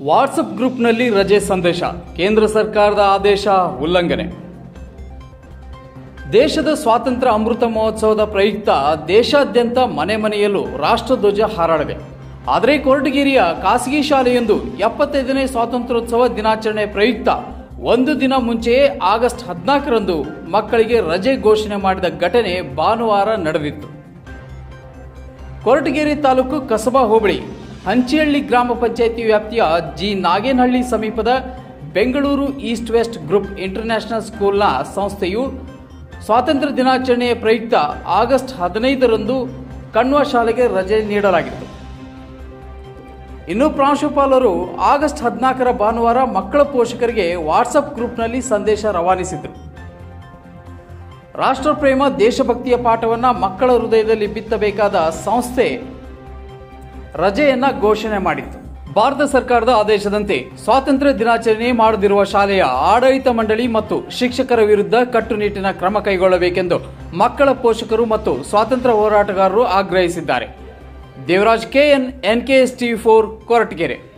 WhatsApp ಗ್ರೂಪ್ನಲ್ಲಿ ರಜೆ ಸಂದೇಶ ಕೇಂದ್ರ ಸರ್ಕಾರದ ಆದೇಶ ಉಲ್ಲಂಘನೆ ದೇಶದ ಸ್ವಾತಂತ್ರ್ಯ ಅಮೃತ ಮಹೋತ್ಸವದ ಪ್ರಯುಕ್ತ ದೇಶಾದ್ಯಂತ ಮನೆ ಮನೆಯಲ್ಲೂ ರಾಷ್ಟ್ರಧ್ವಜ ಹಾರಾಡವೆ ಆದರೆ ಕೊರಟಗೆರೆಯ ಖಾಸಗಿ ಶಾಲೆಯೊಂದು ಎಪ್ಪತ್ತೈದನೇ ಸ್ವಾತಂತ್ರ್ಯೋತ್ಸವ ದಿನಾಚರಣೆ ಪ್ರಯುಕ್ತ ಒಂದು ದಿನ ಮುಂಚೆಯೇ ಆಗಸ್ಟ್ ಹದಿನಾಲ್ಕರಂದು ಮಕ್ಕಳಿಗೆ ರಜೆ ಘೋಷಣೆ ಮಾಡಿದ ಘಟನೆ ಭಾನುವಾರ ನಡೆದಿತ್ತು ಕೊರಟಗೆರೆ ತಾಲೂಕು ಕಸಬಾ ಹೋಬಳಿ ಹಂಚಿಹಳ್ಳಿ ಗ್ರಾಮ ಪಂಚಾಯಿತಿ ವ್ಯಾಪ್ತಿಯ ಜಿ ನಾಗೇನಹಳ್ಳಿ ಸಮೀಪದ Bengaluru east west group international ಸ್ಕೂಲ್ನ ಸಂಸ್ಥೆಯು ಸ್ವಾತಂತ್ರ್ಯ ದಿನಾಚರಣೆಯ ಪ್ರಯುಕ್ತ ಆಗಸ್ಟ್ ಹದಿನೈದರಂದು ಕಣ್ವ ಶಾಲೆಗೆ ರಜೆ ನೀಡಲಾಗಿತ್ತು ಇನ್ನು ಪ್ರಾಂಶುಪಾಲರು ಆಗಸ್ಟ್ ಹದಿನಾಲ್ಕರ ಭಾನುವಾರ ಮಕ್ಕಳ ಪೋಷಕರಿಗೆ ವಾಟ್ಸಪ್ ಗ್ರೂಪ್ನಲ್ಲಿ ಸಂದೇಶ ರವಾನಿಸಿದರು ರಾಷ್ಟ್ರಪ್ರೇಮ ದೇಶಭಕ್ತಿಯ ಪಾಠವನ್ನ ಮಕ್ಕಳ ಹೃದಯದಲ್ಲಿ ಬಿತ್ತಬೇಕಾದ ಸಂಸ್ಥೆ ರಜೆಯನ್ನ ಘೋಷಣೆ ಮಾಡಿತ್ತು ಭಾರತ ಸರ್ಕಾರದ ಆದೇಶದಂತೆ ಸ್ವಾತಂತ್ರ್ಯ ದಿನಾಚರಣೆ ಮಾಡದಿರುವ ಶಾಲೆಯ ಆಡಳಿತ ಮಂಡಳಿ ಮತ್ತು ಶಿಕ್ಷಕರ ವಿರುದ್ಧ ಕಟ್ಟುನಿಟ್ಟಿನ ಕ್ರಮ ಕೈಗೊಳ್ಳಬೇಕೆಂದು ಮಕ್ಕಳ ಪೋಷಕರು ಮತ್ತು ಸ್ವಾತಂತ್ರ್ಯ ಹೋರಾಟಗಾರರು ಆಗ್ರಹಿಸಿದ್ದಾರೆ Devaraj KN NKS TV four Koratagere